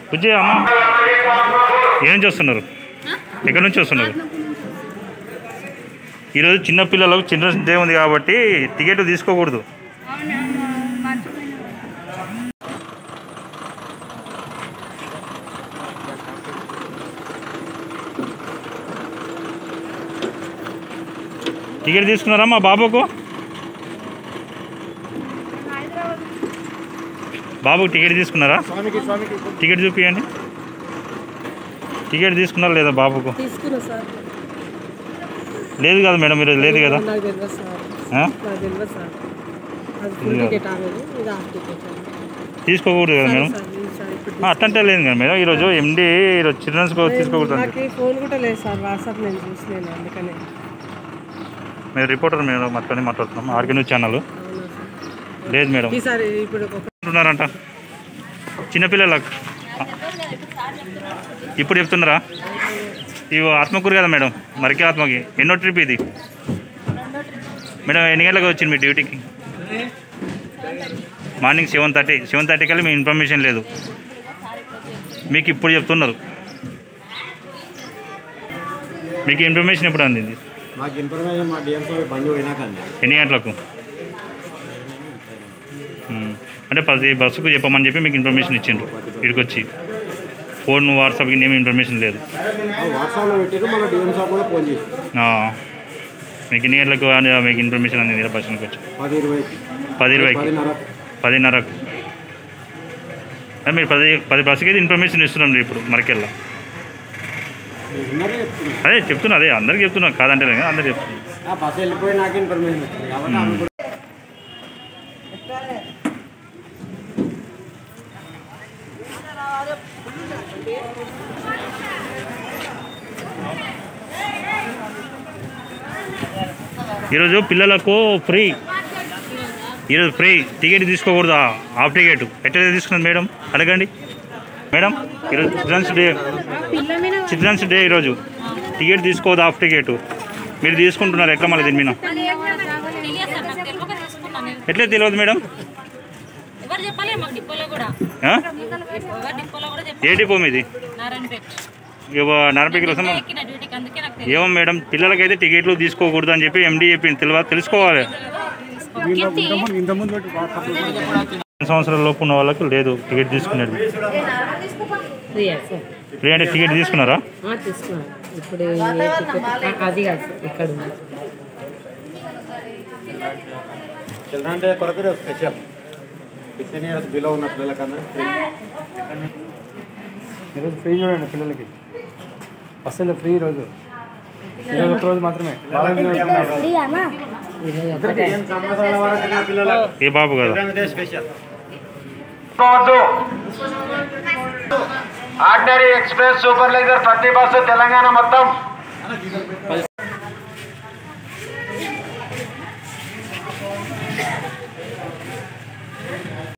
బుజ్జి అమ్మ ఏం చేస్తున్నారు ఎక్కడి నుంచి వస్తున్నారు ఈరోజు చిన్న పిల్లలకు చిల్డ్రన్స్ డే ఉంది కాబట్టి టికెట్ తీసుకోకూడదు టికెట్ తీసుకున్నారా మా బాబుకు బాబుకు టికెట్ తీసుకున్నారా స్వామికి స్వామికి టికెట్ చూపించండి టికెట్ తీసుకున్నారా లేదా బాబుకు తీసుకున్నా సార్ లేదు కదా మేడం ఈరోజు లేదు కదా నాకు తెలియదు సార్ ఆ? నాకు తెలియదు సార్ అది ఫుల్ టికెట్ ఆమెది ఇది హాఫ్ టికెట్ తీసుకోకూడదు కదా మేడం సార్ ఈ సార్ ఇప్పుడు ఆ, అట్టంటే లేదు కదా మేడం ఈరోజు ఎండి ఈరోజు చిల్డ్రన్స్ తీసుకోకూడదు అంతే. నాకు ఈ ఫోన్ కూడా లేదు సార్ వాట్సాప్ నేను చూసలేను అందుకనే మేము రిపోర్టర్ మేడం అట్లనే మాట్లాడుతున్నాం ఆర్కే న్యూస్ ఛానల్ అవునా సార్ లేదు మేడం ఈసారి ఇప్పుడు ఒక అంటున్నారంట చిన్నపిల్లలకు ఇప్పుడు చెప్తున్నారా ఇవి ఆత్మకూరు కదా మేడం మరికి ఆత్మకి ఎన్నో ట్రిప్ ఇది మేడం ఎన్ని గంటలకు వచ్చింది మీ డ్యూటీకి morning seven thirty seven thirty కల్లా మీ ఇన్ఫర్మేషన్ లేదు మీకు ఇప్పుడు చెప్తున్నారు మీకు ఇన్ఫర్మేషన్ ఎప్పుడు అందింది మాకు ఇన్ఫర్మేషన్ మా డిఎంసీ బండి పోయినాక అండి ఎన్ని గంటలకు ఉమ్. అంటే పది బస్సుకు చెప్పమని చెప్పి మీకు ఇన్ఫర్మేషన్ ఇచ్చిండ్రు ఇక్కడికి వచ్చి ఫోన్ వాట్సాప్కి ఏమి ఇన్ఫర్మేషన్ లేదు వాట్సాప్లో పెట్టారు మళ్ళీ డిఎంసీ కూడా ఫోన్ చేసి ఆ. మీకు ఎన్ని గంటలకు అని మీకు ఇన్ఫర్మేషన్ అందింది బస్ స్టాండ్కి వచ్చి పది ఇరవైకి పది ఇరవైకి పదిన్నర పదిన్నరకు అదే మీరు పది పది బస్సుకి అయితే ఇన్ఫర్మేషన్ ఇస్తున్నాం మీరు ఇప్పుడు మరకెళ్ళా ఉన్నారే చెప్తున్నారు. అదే చెప్తున్నా అదే అందరికి చెప్తున్నా కాదంటే లేదు కదా, అందరికి చెప్తున్నా ఆ బస్సు వెళ్ళిపోయి నాకు ఇన్ఫర్మేషన్ వచ్చింది కాబట్టి ఆమె కూడా ఈరోజు పిల్లలకు ఫ్రీ ఈరోజు ఫ్రీ టికెట్ తీసుకోకూడదా హాఫ్ టికెట్ ఎట్లా తీసుకున్నది మేడం అడగండి మేడం ఈరోజు చిల్డ్రన్స్ డే చిల్డ్రన్స్ డే ఈరోజు టికెట్ తీసుకోవద్దు హాఫ్ టికెట్ మీరు తీసుకుంటున్నారు ఎట్లా మళ్ళీ దీని మీద తెలియదు సార్ నాకు తెలియక తీసుకున్నాను ఎట్లా తెలియదు మేడం ఎవరు చెప్పాలి మాకు డిపోలో కూడా ఆ? ఎవరు డిపోలో కూడా ఏ చెప్పాలి డిపో మీది నారాయణపేట నలభై కిలో నిన్నే ఎక్కిన డ్యూటీకి అందుకే నాకు తెలియదు ఏమో మేడం పిల్లలకైతే టికెట్లు తీసుకోకూడదు అని చెప్పి ఎండి చెప్పింది తెలియదు తెలుసుకోవాలి కీర్తి రెండు సంవత్సరాల లోపు ఉన్న వాళ్ళకి లేదు టికెట్ తీసుకునేది ఫ్రీయా సార్ ఫ్రీ అంటే టికెట్ తీసుకున్నారా ఆ, తీసుకున్నాను ఇప్పుడు ఏ టికెట్ ఆ, అది కాదు సార్ ఇక్కడ ఉంది చిల్డ్రన్ డే కొరకు రేపు స్పెషల్ ఫిఫ్టీన్ ఇయర్స్ బిలో ఉన్న పిల్లలకన్నా ఫ్రీ ఈరోజు ఫ్రీ చూడండి పిల్లలకి అసలు ఫ్రీ రోజు ఈరోజు ఒక రోజు మాత్రమే వాళ్ళకి పదిహేను సంవత్సరాల వరకు ఉన్న పిల్లలకు ఏ బాబు కదా children day special ordinary express super luxury ప్రతి బస్సు తెలంగాణ మొత్తం